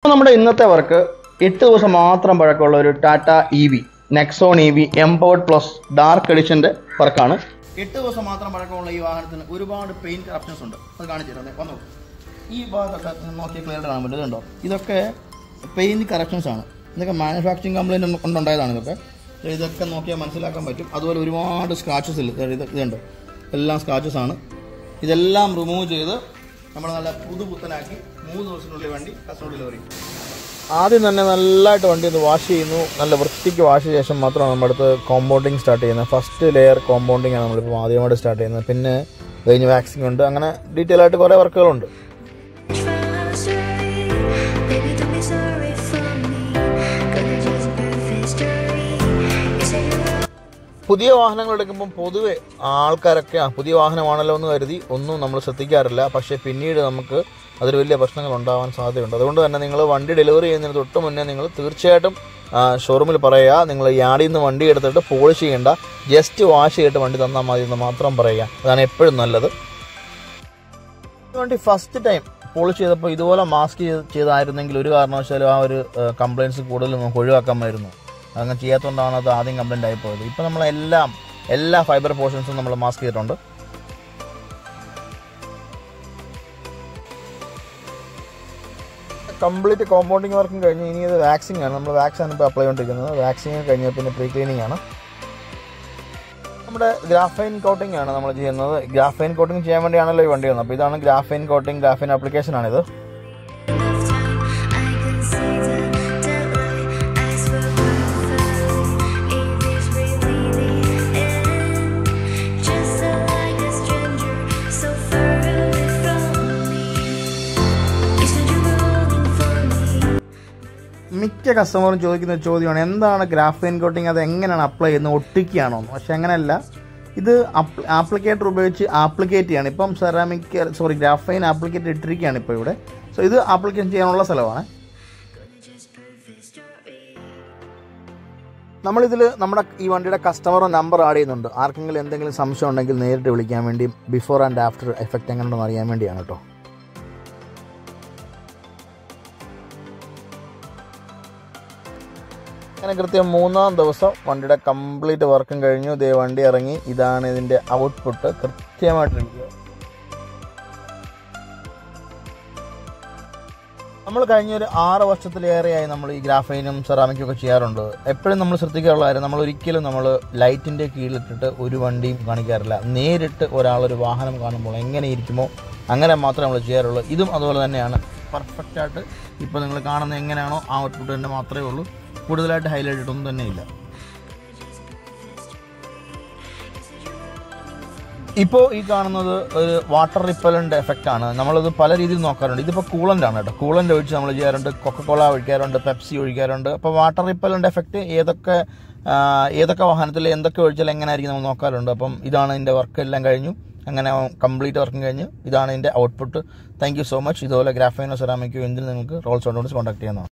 നമ്മുടെ ഇന്നത്തെ വർക്ക് എട്ട് ദിവസം മാത്രം പഴക്കമുള്ള ഒരു Tata E V Nexon E V empowered plus dark എഡിഷന്റെ വർക്കാണ് എട്ട് ദിവസം മാത്രം പഴക്കമുള്ള ഈ വാഹനത്തിന് ഒരുപാട് പെയിന്റ് കറപ്ഷൻസ് ഉണ്ട് അത് കാണിച്ചു തരാം വന്നു ഈ ഭാഗത്തൊക്കെ നോക്കിയാൽ ക്ലിയർ കാണാൻ പറ്റും ഇതുണ്ടോ ഇതൊക്കെ പെയിന്റ് കറപ്ഷൻസ് ആണ് ഇതൊക്കെ മാനുഫാക്ചറിങ് കംപ്ലൈൻറ്റ് കൊണ്ടുണ്ടായതാണ് ഇതൊക്കെ ഇതൊക്കെ നോക്കിയാൽ മനസ്സിലാക്കാൻ പറ്റും അതുപോലെ ഒരുപാട് സ്ക്രാച്ചസ് ഇല്ല ഇത് ഇതുണ്ട് എല്ലാം സ്ക്രാച്ചസ് ആണ് ഇതെല്ലാം റിമൂവ് ചെയ്ത് നമ്മൾ നല്ല പുതുപുത്തനാക്കി മൂന്ന് ദിവസത്തിനുള്ളിൽ വണ്ടി കസ്റ്റമർ ഡെലിവറി ആദ്യം തന്നെ നല്ലതായിട്ട് വണ്ടി ഒന്ന് വാഷ് ചെയ്യുന്നു നല്ല വൃത്തിക്ക് വാഷ് ചെയ്ത ശേഷം മാത്രമാണ് നമ്മുടെ അടുത്ത് കോമ്പൗണ്ടിങ് സ്റ്റാർട്ട് ചെയ്യുന്നത് ഫസ്റ്റ് ലെയർ കോമ്പൗണ്ടിങ് ആണ് നമ്മളിപ്പോൾ ആദ്യമായിട്ട് സ്റ്റാർട്ട് ചെയ്യുന്നത് പിന്നെ കഴിഞ്ഞ് വാക്സിംഗ് ഉണ്ട് അങ്ങനെ ഡീറ്റെയിൽ ആയിട്ട് കുറേ വർക്കുകളുണ്ട് Baby, don't be sorry for me. Gonna just prove history. You say you're പുതിയ വാഹനങ്ങൾ എടുക്കുമ്പോൾ പൊതുവെ ആൾക്കാരൊക്കെ ആ പുതിയ വാഹനമാണല്ലോ എന്ന് കരുതി ഒന്നും നമ്മൾ ശ്രദ്ധിക്കാറില്ല പക്ഷേ പിന്നീട് നമുക്ക് അതിൽ വലിയ പ്രശ്നങ്ങൾ ഉണ്ടാവാൻ സാധ്യതയുണ്ട് അതുകൊണ്ട് തന്നെ നിങ്ങൾ വണ്ടി ഡെലിവറി ചെയ്യുന്നതിന് തൊട്ട് മുന്നേ നിങ്ങൾ തീർച്ചയായിട്ടും ഷോറൂമിൽ പറയുക നിങ്ങൾ യാർഡിൽ നിന്ന് വണ്ടി എടുത്തിട്ട് പോളിഷ് ചെയ്യേണ്ട ജസ്റ്റ് വാഷ് ചെയ്തിട്ട് വണ്ടി തന്നാൽ മതി എന്ന് മാത്രം പറയുക അതാണ് എപ്പോഴും നല്ലത് ഈ വണ്ടി ഫസ്റ്റ് ടൈം പോളിഷ് ചെയ്തപ്പോൾ ഇതുപോലെ മാസ്ക് ചെയ്തായിരുന്നെങ്കിൽ ഒരു കാരണവശാലും ആ ഒരു കംപ്ലയിൻസ് കൂടുതൽ നമുക്ക് ഒഴിവാക്കാമായിരുന്നു അങ്ങനെ ചെയ്യാത്തതുകൊണ്ടാണ് അത് ആദ്യം കംപ്ലൈൻ്റ് ആയിപ്പോയത് ഇപ്പം നമ്മളെല്ലാം എല്ലാ ഫൈബർ പോർഷൻസും നമ്മൾ മാസ്ക് ചെയ്തിട്ടുണ്ട് കംപ്ലീറ്റ് കോമ്പൗണ്ടിങ് വർക്കും കഴിഞ്ഞ് ഇനി ഇത് വാക്സിംഗ് ആണ് നമ്മൾ വാക്സിൻ ആണ് ഇപ്പോൾ അപ്ലൈ ചെയ്തുകൊണ്ടിരിക്കുന്നത് വാക്സിങ് കഴിഞ്ഞ പിന്നെ പ്രീ ക്ലീനിങ് ആണ് നമ്മുടെ ഗ്രാഫൈൻ കോട്ടിംഗ് ആണ് നമ്മൾ ചെയ്യുന്നത് ഗ്രാഫൈൻ കോട്ടിംഗ് ചെയ്യാൻ വേണ്ടിയാണല്ലോ ഈ വണ്ടി വന്നത് അപ്പോൾ ഇതാണ് ഗ്രാഫൈൻ കോട്ടിംഗ് ഗ്രാഫൈൻ ആപ്ലിക്കേഷൻ ആണിത് enough time. I can see the deadline. I swear perfectly. It is really the end. Just like a stranger, so far away from me. You said you were longing for me. മിക്ക കസ്റ്റമറും ചോദിക്കുന്ന ഒരു ചോദ്യമാണ് എന്താണ് graphene coating അത് എങ്ങനെയാണ് apply ചെയ്യുന്നത് ഒട്ടിക്കുകയാണോ എന്ന് പക്ഷെ അങ്ങനെയല്ല ഇത് ആപ്ലിക്കേറ്റർ ഉപയോഗിച്ച് ആപ്ലിക്കേറ്റ് ചെയ്യാണ് ഇപ്പം സെറാമിക് സോറി ഗ്രാഫൈൻ ആപ്ലിക്കേറ്റർ ഇട്ടിരിക്കുകയാണ് ഇപ്പോൾ ഇവിടെ സോ ഇത് ആപ്ലിക്കേഷൻ ചെയ്യാനുള്ള സ്ഥലമാണ് നമ്മളിതിൽ നമ്മുടെ ഈ വണ്ടിയുടെ കസ്റ്റമർ നമ്പർ ആഡ് ചെയ്യുന്നുണ്ട് ആർക്കെങ്കിലും എന്തെങ്കിലും സംശയം ഉണ്ടെങ്കിൽ നേരിട്ട് വിളിക്കാൻ വേണ്ടി ബിഫോർ ആൻഡ് ആഫ്റ്റർ എഫക്റ്റ് എങ്ങനെയുണ്ടെന്ന് അറിയാൻ വേണ്ടിയാണ് കേട്ടോ അങ്ങനെ കൃത്യം മൂന്നാം ദിവസം വണ്ടിയുടെ കംപ്ലീറ്റ് വർക്കും കഴിഞ്ഞു ദേ വണ്ടി ഇറങ്ങി ഇതാണ് ഇതിൻ്റെ ഔട്ട്പുട്ട് കൃത്യമായിട്ടിരിക്കുക നമ്മൾ കഴിഞ്ഞ ഒരു ആറ് വർഷത്തിലേറെയായി നമ്മൾ ഈ ഗ്രാഫൈനും സെറാമിക്കും ഒക്കെ ചെയ്യാറുണ്ട് എപ്പോഴും നമ്മൾ ശ്രദ്ധിക്കാറുള്ള കാര്യം നമ്മൾ ഒരിക്കലും നമ്മൾ ലൈറ്റിൻ്റെ കീഴിലിട്ടിട്ട് ഒരു വണ്ടിയും കാണിക്കാറില്ല നേരിട്ട് ഒരാളൊരു വാഹനം കാണുമ്പോൾ എങ്ങനെ ഇരിക്കുമോ അങ്ങനെ മാത്രമേ നമ്മൾ ചെയ്യാറുള്ളൂ ഇതും അതുപോലെ തന്നെയാണ് പെർഫെക്റ്റ് ആയിട്ട് ഇപ്പോൾ നിങ്ങൾ കാണുന്ന എങ്ങനെയാണോ ആ ഔട്ട്പുട്ട് തന്നെ മാത്രമേ ഉള്ളൂ കൂടുതലായിട്ട് ഹൈലൈറ്റ് ഇട്ടൊന്നും തന്നെ ഇല്ല ഇപ്പോൾ ഈ കാണുന്നത് ഒരു വാട്ടർ റിപ്പലൻ്റ് എഫക്റ്റ് ആണ് നമ്മളത് പല രീതിയിൽ നോക്കാറുണ്ട് ഇതിപ്പോൾ കൂളൻ്റ് ആണ് കേട്ടോ കൂളൻ്റ് ഒഴിച്ച് നമ്മൾ ചെയ്യാറുണ്ട് കൊക്കക്കോള ഒഴിക്കാറുണ്ട് പെപ്സി ഒഴിക്കാറുണ്ട് അപ്പോൾ വാട്ടർ റിപ്പലൻ്റ് എഫക്റ്റ് ഏതൊക്കെ ആ, ഏതൊക്കെ വാഹനത്തിൽ എന്തൊക്കെ ഒഴിച്ചാൽ എങ്ങനെ ആയിരിക്കും നമ്മൾ നോക്കാറുണ്ട് അപ്പം ഇതാണ് ഇതിൻ്റെ വർക്ക് എല്ലാം കഴിഞ്ഞു അങ്ങനെ കംപ്ലീറ്റ് വർക്കും കഴിഞ്ഞു ഇതാണ് ഇതിൻ്റെ output thank you so much ഇതുപോലെ ഗ്രാഫൈനോ സെറാമിക്കോ എന്തിനും നിങ്ങൾക്ക് റോൾസ് കോൺടാക്ട് ചെയ്യുന്നതാണ്